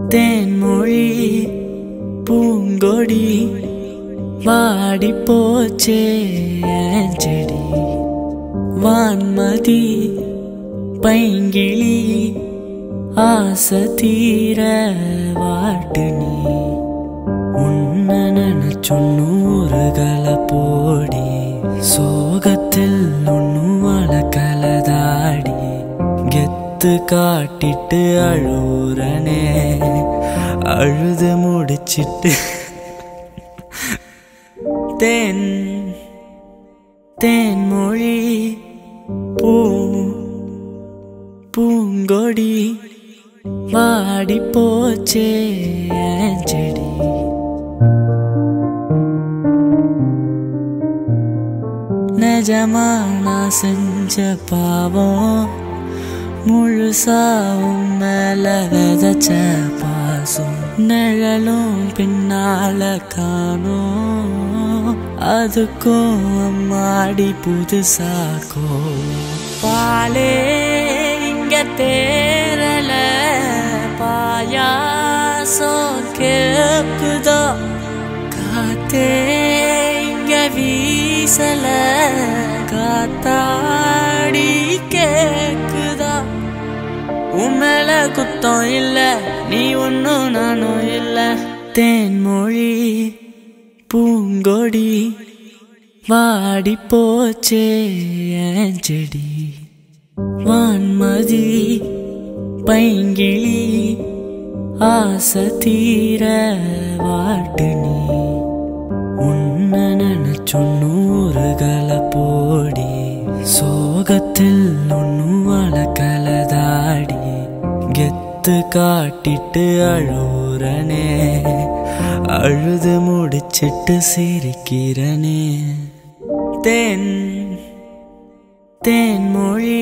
தேன்மொழி பூங்கொடி வாடி போச்சே என் செடி வான்மதி பைங்கிளி ஆசை தீர வாட்டு நீ உன்னை நினைச்சொன்னூறுகளை போடி சோகத்தில் ஒன்னும் வளக்கலதாடி கெத்து காட்டிட்டு அழுறனே அழுது முடிச்சிட்டு தேன் தேன்மொழி பூ பூங்கொடி வாடி போச்சே என் செடி நிஜமா நான் செஞ்ச பாவம் முழுசாவும் மேல விதைச்ச பாசம் நிழலும் பின்னால காணோம் அதுக்கும் அம்மாடி புதுசாக்கோ பாலே இங்க தேரல பாயாசம் கேக்குதோ காத்தே இங்க வீசல காத்தாடி கேக்குதா உண்மையில குத்தம் இல்ல நீ ஒன்னும் நானும் இல்ல தேன்மொழி பூங்கொடி வாடி போச்சே என் செடி வான்மதி பைங்கிளி ஆசை தீர வாட்டு நீ உன்னை நினைச்சொன்னூறுகளை போடி சோகத்தில் ஒன்னும் வளக்கலதாடி கெத்து காட்டிட்டு அழுறனே அழுது முடிச்சிட்டு சிரிக்கிறனே தேன் தேன்மொழி